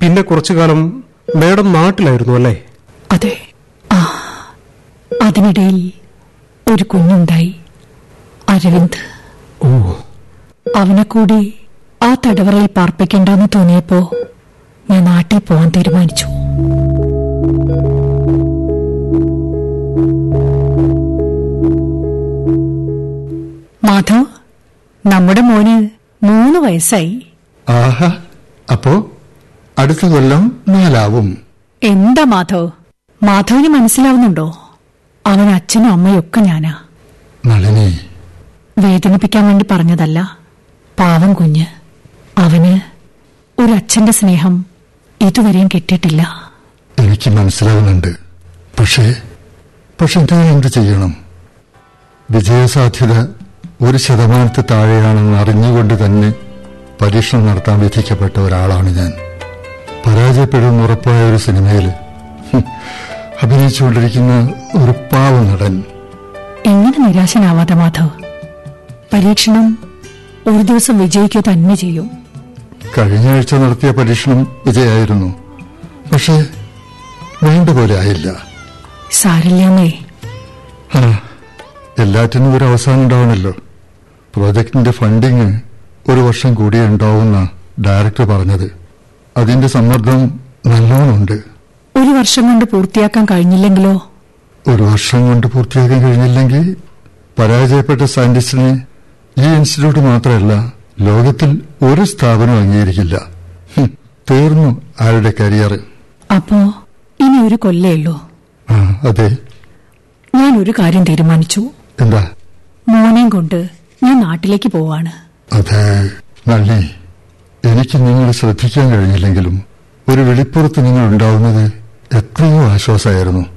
പിന്നെ കുറച്ചു കാലം മേഡം നാട്ടിലായിരുന്നു അല്ലേ അതെ ആ അതിനിടയിൽ ഒരു കുഞ്ഞുണ്ടായി അരവിന്ദ് ഓ അവനെ കൂടി ആ തടവറയിൽ പാർപ്പിക്കണ്ടെന്ന് തോന്നിയപ്പോ ഞാൻ നാട്ടിൽ പോകാൻ തീരുമാനിച്ചു മാധവ് നമ്മുടെ മോന് മൂന്ന് വയസ്സായി ആഹാ അപ്പോ അടുത്ത കൊല്ലം നാലാവും എന്താ മാധവ് മാധവിന് മനസ്സിലാവുന്നുണ്ടോ അവൻ അച്ഛനും അമ്മയും ഒക്കെ ഞാനാ നളിനി വേദനിപ്പിക്കാൻ വേണ്ടി പറഞ്ഞതല്ല പാവം കുഞ്ഞ് അവന് ഒരു അച്ഛന്റെ സ്നേഹം ഇതുവരെയും കിട്ടിയിട്ടില്ല എനിക്ക് മനസ്സിലാവുന്നുണ്ട് പക്ഷേ പക്ഷെ ഞാൻ എന്ത് ചെയ്യണം വിജയസാധ്യത ഒരു ശതമാനത്തിൽ താഴെയാണെന്ന് അറിഞ്ഞുകൊണ്ട് തന്നെ പരീക്ഷണം നടത്താൻ വിധിക്കപ്പെട്ട ഒരാളാണ് ഞാൻ പരാജയപ്പെടുമെന്ന് ഉറപ്പായ ഒരു സിനിമയിൽ ഹും, അഭിനയിച്ചുകൊണ്ടിരിക്കുന്ന ഒരു പാവ നടൻ എങ്ങനെ നിരാശനാവാതെ മാധവ് പരീക്ഷണം ഒരു ദിവസം വിജയിക്കുക തന്നെ ചെയ്യും കഴിഞ്ഞ ആഴ്ച നടത്തിയ പരീക്ഷണം വിജയമായിരുന്നു പക്ഷേ വേണ്ട പോലെ ആയില്ല സാരില്ലെന്നേ ആ, എല്ലാറ്റിനും ഒരു അവസാനം ഉണ്ടാവണമല്ലോ പ്രോജക്ടിന്റെ ഫണ്ടിങ് ഒരു വർഷം കൂടിയേ ഉണ്ടാവുന്ന ഡയറക്ടർ പറഞ്ഞത് അതിന്റെ സമ്മർദ്ദം നല്ലോണമുണ്ട് ഒരു വർഷം കൊണ്ട് പൂർത്തിയാക്കാൻ കഴിഞ്ഞില്ലെങ്കിലോ ഒരു വർഷം കൊണ്ട് പൂർത്തിയാക്കാൻ കഴിഞ്ഞില്ലെങ്കിൽ പരാജയപ്പെട്ട സയന്റിസ്റ്റിനെ ഈ ഇൻസ്റ്റിറ്റ്യൂട്ട് മാത്രമല്ല ലോകത്തിൽ ഒരു സ്ഥാപനം അംഗീകരിക്കില്ല ഹും, തീർന്നു ആരുടെ കരിയർ അപ്പോ ഇനി ഒരു കൊല്ലേ ഉള്ളൂ ആ അതെ ഞാൻ ഒരു കാര്യം തീരുമാനിച്ചു എന്താ മോനെയും കൊണ്ട് ഞാൻ നാട്ടിലേക്ക് പോവാണ് അതെ നള്ളി എനിക്ക് നിങ്ങളെ ശ്രദ്ധിക്കാൻ കഴിഞ്ഞില്ലെങ്കിലും ഒരു വെളിപ്പുറത്ത് നിങ്ങൾ ഉണ്ടാവുന്നത് എത്രയോ ആശ്വാസമായിരുന്നു